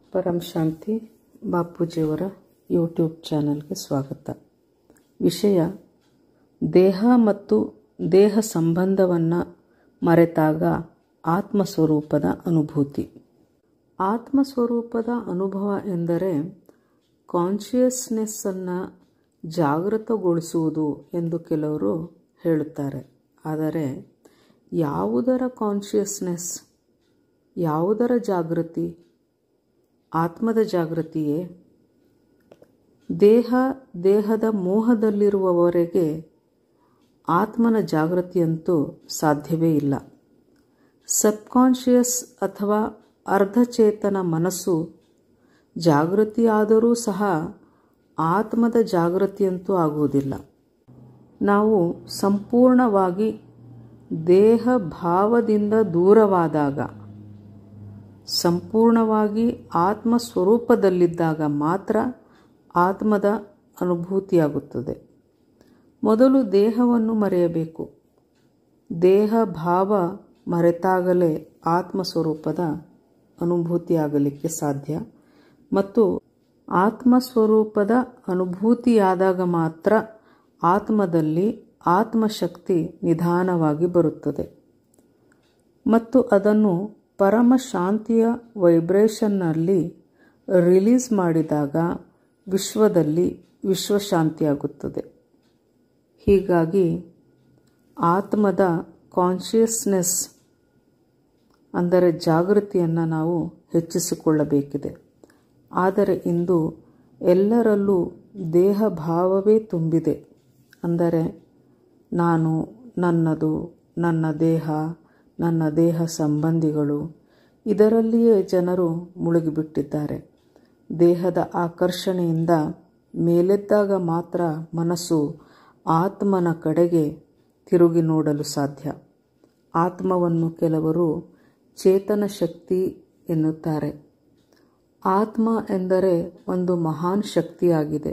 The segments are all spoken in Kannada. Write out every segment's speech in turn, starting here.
ಪರಂ ಶಾಂತಿ ಬಾಪೂಜಿಯವರ ಯೂಟ್ಯೂಬ್ ಚಾನಲ್ಗೆ ಸ್ವಾಗತ ವಿಷಯ ದೇಹ ಮತ್ತು ದೇಹ ಸಂಬಂಧವನ್ನು ಮರೆತಾಗ ಆತ್ಮಸ್ವರೂಪದ ಅನುಭೂತಿ ಆತ್ಮಸ್ವರೂಪದ ಅನುಭವ ಎಂದರೆ ಕಾನ್ಷಿಯಸ್ನೆಸ್ಸನ್ನು ಜಾಗೃತಗೊಳಿಸುವುದು ಎಂದು ಕೆಲವರು ಹೇಳುತ್ತಾರೆ ಆದರೆ ಯಾವುದರ ಕಾನ್ಷಿಯಸ್ನೆಸ್ ಯಾವುದರ ಜಾಗೃತಿ ಆತ್ಮದ ಜಾಗೃತಿಯೇ ದೇಹ ದೇಹದ ಮೋಹದಲ್ಲಿರುವವರೆಗೆ ಆತ್ಮನ ಜಾಗೃತಿಯಂತೂ ಸಾಧ್ಯವೇ ಇಲ್ಲ ಸಬ್ಕಾನ್ಷಿಯಸ್ ಅಥವಾ ಅರ್ಧಚೇತನ ಮನಸ್ಸು ಜಾಗೃತಿಯಾದರೂ ಸಹ ಆತ್ಮದ ಜಾಗೃತಿಯಂತೂ ಆಗುವುದಿಲ್ಲ ನಾವು ಸಂಪೂರ್ಣವಾಗಿ ದೇಹ ಭಾವದಿಂದ ದೂರವಾದಾಗ ಸಂಪೂರ್ಣವಾಗಿ ಆತ್ಮ ಸ್ವರೂಪದಲ್ಲಿದ್ದಾಗ ಮಾತ್ರ ಆತ್ಮದ ಅನುಭೂತಿಯಾಗುತ್ತದೆ ಮೊದಲು ದೇಹವನ್ನು ಮರೆಯಬೇಕು ದೇಹ ಭಾವ ಮರೆತಾಗಲೇ ಆತ್ಮ ಸ್ವರೂಪದ ಅನುಭೂತಿಯಾಗಲಿಕ್ಕೆ ಸಾಧ್ಯ ಮತ್ತು ಆತ್ಮ ಸ್ವರೂಪದ ಅನುಭೂತಿಯಾದಾಗ ಮಾತ್ರ ಆತ್ಮದಲ್ಲಿ ಆತ್ಮಶಕ್ತಿ ನಿಧಾನವಾಗಿ ಬರುತ್ತದೆ ಮತ್ತು ಅದನ್ನು ಪರಮ ಶಾಂತಿಯ ವೈಬ್ರೇಷನ್ನಲ್ಲಿ ರಿಲೀಸ್ ಮಾಡಿದಾಗ ವಿಶ್ವದಲ್ಲಿ ವಿಶ್ವಶಾಂತಿಯಾಗುತ್ತದೆ ಹೀಗಾಗಿ ಆತ್ಮದ ಕಾನ್ಷಿಯಸ್ನೆಸ್ ಅಂದರೆ ಜಾಗೃತಿಯನ್ನು ನಾವು ಹೆಚ್ಚಿಸಿಕೊಳ್ಳಬೇಕಿದೆ ಆದರೆ ಇಂದು ಎಲ್ಲರಲ್ಲೂ ದೇಹ ಭಾವವೇ ತುಂಬಿದೆ ಅಂದರೆ ನಾನು ನನ್ನದು ನನ್ನ ದೇಹ ನನ್ನ ದೇಹ ಸಂಬಂಧಿಗಳು ಇದರಲ್ಲಿಯೇ ಜನರು ಮುಳುಗಿಬಿಟ್ಟಿದ್ದಾರೆ ದೇಹದ ಆಕರ್ಷಣೆಯಿಂದ ಮೇಲೆದ್ದಾಗ ಮಾತ್ರ ಮನಸ್ಸು ಆತ್ಮನ ಕಡೆಗೆ ತಿರುಗಿ ನೋಡಲು ಸಾಧ್ಯ ಆತ್ಮವನ್ನು ಕೆಲವರು ಚೇತನ ಶಕ್ತಿ ಎನ್ನುತ್ತಾರೆ ಆತ್ಮ ಎಂದರೆ ಒಂದು ಮಹಾನ್ ಶಕ್ತಿಯಾಗಿದೆ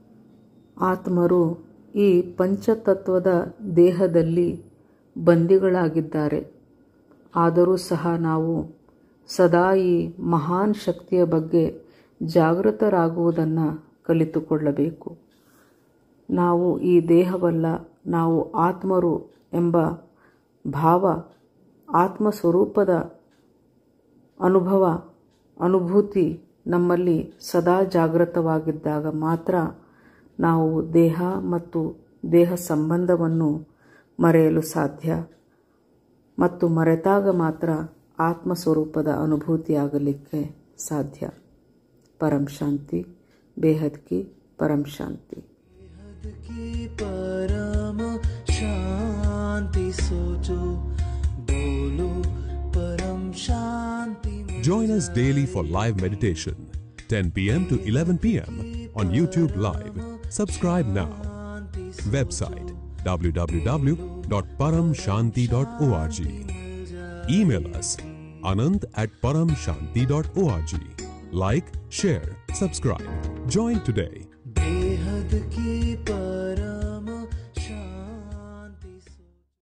ಆತ್ಮರು ಈ ಪಂಚತತ್ವದ ದೇಹದಲ್ಲಿ ಬಂದಿಗಳಾಗಿದ್ದಾರೆ ಆದರೂ ಸಹ ನಾವು ಸದಾ ಈ ಮಹಾನ್ ಶಕ್ತಿಯ ಬಗ್ಗೆ ಜಾಗೃತರಾಗುವುದನ್ನು ಕಲಿತುಕೊಳ್ಳಬೇಕು ನಾವು ಈ ದೇಹವಲ್ಲ ನಾವು ಆತ್ಮರು ಎಂಬ ಭಾವ ಆತ್ಮ ಸ್ವರೂಪದ ಅನುಭವ ಅನುಭೂತಿ ನಮ್ಮಲ್ಲಿ ಸದಾ ಜಾಗೃತವಾಗಿದ್ದಾಗ ಮಾತ್ರ ನಾವು ದೇಹ ಮತ್ತು ದೇಹ ಸಂಬಂಧವನ್ನು ಮರೆಯಲು ಸಾಧ್ಯ ಮತ್ತು ಮರೆತಾಗ ಮಾತ್ರ ಆತ್ಮ ಸ್ವರೂಪದ ಅನುಭೂತಿಯಾಗಲಿಕ್ಕೆ ಸಾಧ್ಯ ಪರಂ ಶಾಂತಿ ಬೇಹದ್ ಕಿ ಪರಂ ಶಾಂತಿ की परम शांति सोचो बोलो परम शांति Join us daily for live meditation, 10 p.m. to 11 p.m. on YouTube Live. Subscribe now. Website www.paramshanti.org. Email us anand at paramshanti.org. Like, share, subscribe. Join today.